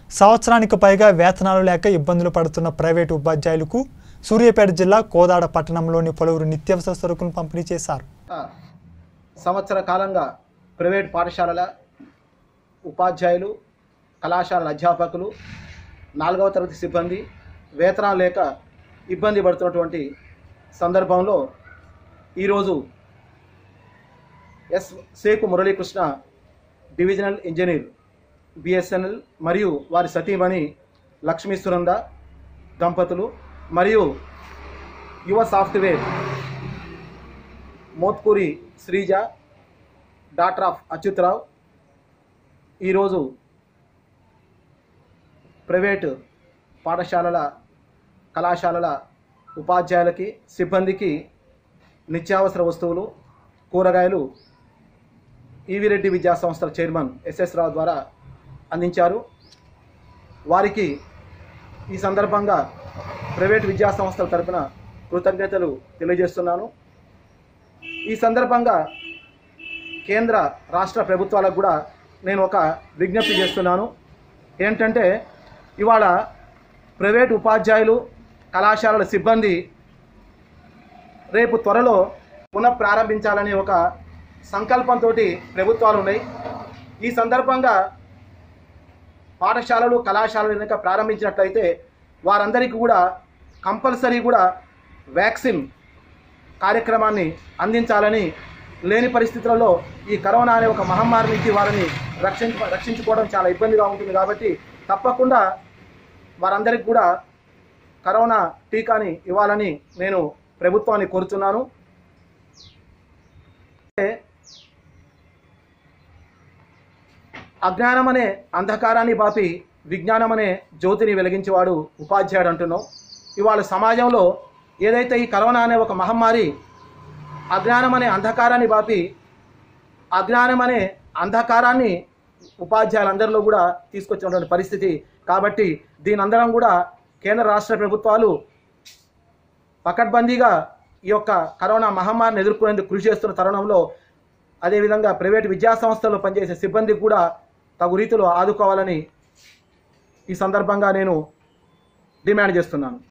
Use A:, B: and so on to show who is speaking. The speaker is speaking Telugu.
A: సంవత్సరానికి పైగా వేతనాలు లేక ఇబ్బందులు పడుతున్న ప్రైవేటు ఉపాధ్యాయులకు సూర్యాపేట జిల్లా కోదాడ పట్టణంలోని పలువురు నిత్యావసర సరుకులను పంపిణీ చేశారు
B: సంవత్సర కాలంగా ప్రైవేట్ పాఠశాలల ఉపాధ్యాయులు కళాశాలల అధ్యాపకులు నాలుగవ తరగతి సిబ్బంది వేతనాలు లేక ఇబ్బంది పడుతున్నటువంటి సందర్భంలో ఈరోజు ఎస్ సేకు మురళీకృష్ణ డివిజనల్ ఇంజనీర్ బిఎస్ఎన్ఎల్ మరియు వారి సతీమణి లక్ష్మీ సునంద దంపతులు మరియు యువ software Motkuri Sreeja doctor of Achyutarao ఈరోజు ప్రైవేటు పాఠశాలల కళాశాలల ఉపాధ్యాయులకి సిబ్బందికి నిత్యావసర వస్తువులు కూరగాయలు ఈవిరెడ్డి విద్యా సంస్థల చైర్మన్ ఎస్ఎస్ రావు ద్వారా అందించారు వారికి ఈ సందర్భంగా ప్రైవేట్ విద్యా సంస్థల తరపున కృతజ్ఞతలు తెలియజేస్తున్నాను ఈ సందర్భంగా కేంద్ర రాష్ట్ర ప్రభుత్వాలకు కూడా నేను ఒక విజ్ఞప్తి చేస్తున్నాను ఏంటంటే ఇవాళ ప్రైవేట్ ఉపాధ్యాయులు కళాశాలల సిబ్బంది రేపు త్వరలో పునః ప్రారంభించాలనే ఒక సంకల్పంతో ప్రభుత్వాలు ఉన్నాయి ఈ సందర్భంగా పాఠశాలలు కళాశాలలు కనుక ప్రారంభించినట్లయితే వారందరికీ కూడా కంపల్సరీ కూడా వ్యాక్సిన్ కార్యక్రమాన్ని అందించాలని లేని పరిస్థితులలో ఈ కరోనా అనే ఒక మహమ్మారి నుంచి వారిని రక్షించ రక్షించుకోవడం చాలా ఇబ్బందిగా ఉంటుంది కాబట్టి తప్పకుండా వారందరికీ కూడా కరోనా టీకాని ఇవ్వాలని నేను ప్రభుత్వాన్ని కోరుతున్నాను అజ్ఞానం అనే అంధకారాన్ని బాపి విజ్ఞానం అనే జ్యోతిని వెలిగించేవాడు ఉపాధ్యాయుడు అంటున్నాం ఇవాళ సమాజంలో ఏదైతే ఈ కరోనా అనే ఒక మహమ్మారి అజ్ఞానం అనే అంధకారాన్ని బాపి అజ్ఞానం అనే అంధకారాన్ని ఉపాధ్యాయులందరిలో కూడా తీసుకొచ్చినటువంటి పరిస్థితి కాబట్టి దీని అందరం కూడా కేంద్ర రాష్ట్ర ప్రభుత్వాలు పకడ్బందీగా ఈ యొక్క కరోనా మహమ్మారిని ఎదుర్కొనేందుకు కృషి చేస్తున్న తరుణంలో అదేవిధంగా ప్రైవేట్ విద్యా సంస్థల్లో పనిచేసే సిబ్బందికి కూడా తగు రీతిలో ఆదుకోవాలని ఈ సందర్భంగా నేను డిమాండ్ చేస్తున్నాను